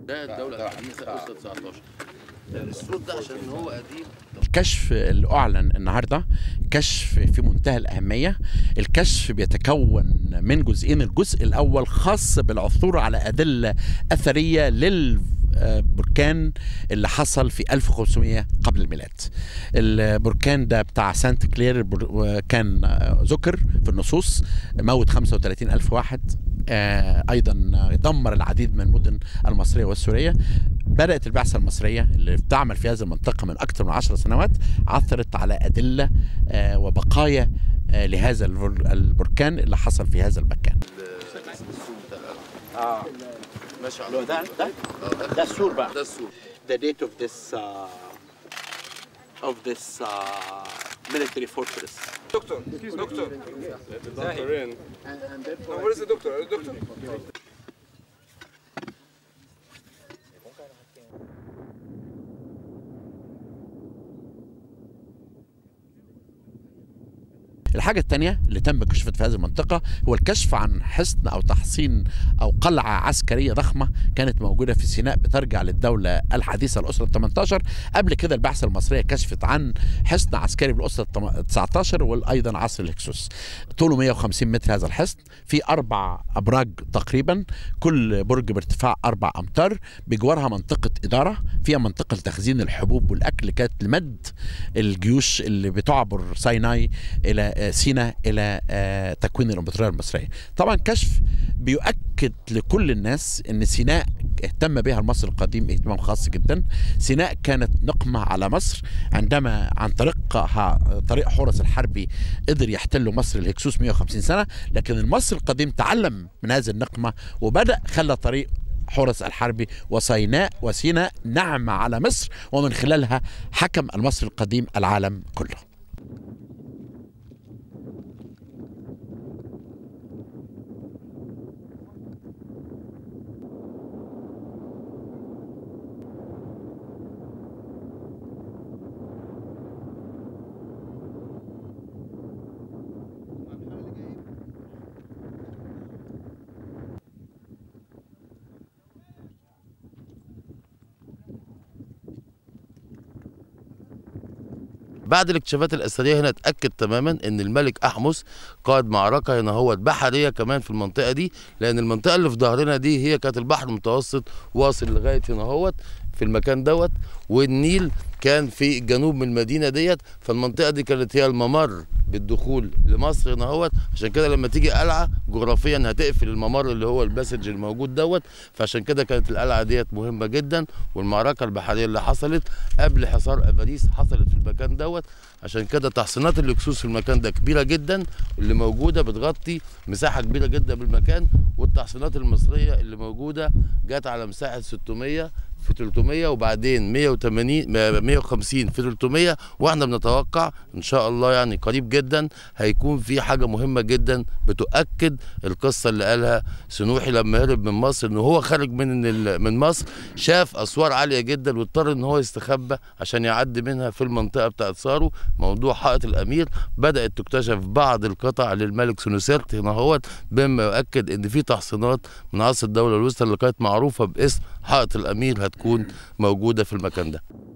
ده الدوله الحديثه اسره 19 السور ده عشان هو قديم الكشف اللي أعلن النهاردة كشف في منتهى الأهمية الكشف بيتكون من جزئين الجزء الأول خاص بالعثور على أدلة أثرية للبركان اللي حصل في 1500 قبل الميلاد البركان ده بتاع سانت كلير البر- كان ذكر في النصوص موت 35 ألف واحد آه، أيضا دمر العديد من المدن المصرية والسورية بدأت البعثة المصرية اللي بتعمل في هذه المنطقة من أكثر من عشر سنوات عثرت على أدلة آه، وبقايا آه، لهذا البر- البركان اللي حصل في هذا المكان السور بتاع اه ماشي على ده ده آه، ده ده السور بقى ده السور the date of this uh, of this uh, military fortress دكتور دكتور دكتورين where's the doctor دكتور الحاجة الثانية اللي تم كشفها في هذه المنطقة هو الكشف عن حصن أو تحصين أو قلعة عسكرية ضخمة كانت موجودة في سيناء بترجع للدولة الحديثة الأسرة 18 قبل كده البعثة المصرية كشفت عن حصن عسكري بالأسرة 19 وأيضا عصر الهكسوس طوله 150 متر هذا الحصن في أربع أبراج تقريبا كل برج بارتفاع أربع أمتار بجوارها منطقة إدارة فيها منطقة لتخزين الحبوب والأكل كانت لمد الجيوش اللي بتعبر سيناي إلى آه، سيناء إلى آه، تكوين الإمبراطورية المصرية طبعا كشف بيؤكد لكل الناس أن سيناء اهتم بها المصري القديم اهتمام خاص جدا سيناء كانت نقمة على مصر عندما عن طريقها طريق حورس الحربي قدر يحتلوا مصر الهكسوس 150 سنة لكن المصري القديم تعلم من هذه النقمة وبدأ خلى طريق حورس الحربي وسيناء وسيناء نعمة على مصر ومن خلالها حكم المصري القديم العالم كله بعد الاكتشافات الاثريه هنا اتاكد تماما ان الملك احمس قاد معركه هنا هو بحريه كمان في المنطقه دي لان المنطقه اللي في ظهرنا دي هي كانت البحر المتوسط واصل لغايه هنا هوت في المكان دوت والنيل كان في الجنوب من المدينه ديت فالمنطقه دي كانت هي الممر بالدخول لمصر هنا هوت عشان كده لما تيجي قلعه جغرافيا هتقفل الممر اللي هو الباسج الموجود دوت فعشان كده كانت القلعه ديت مهمه جدا والمعركه البحريه اللي حصلت قبل حصار اباريس حصلت في المكان دوت عشان كده تحصينات الاكسوس في المكان ده كبيره جدا اللي موجوده بتغطي مساحه كبيره جدا بالمكان والتحصينات المصريه اللي موجوده جت على مساحه 600 في 300 وبعدين 180 150 في 300 واحنا بنتوقع ان شاء الله يعني قريب جدا هيكون في حاجه مهمه جدا بتؤكد القصه اللي قالها سنوحي لما هرب من مصر ان هو خارج من ال- من مصر شاف اسوار عاليه جدا واضطر ان هو يستخبى عشان يعدي منها في المنطقه بتاعت سارو موضوع حائط الامير بدات تكتشف بعض القطع للملك سنوسرت هنا هوت بما يؤكد ان في تحصينات من عصر الدوله الوسطى اللي كانت معروفه باسم حائط الامير هتكون موجوده في المكان ده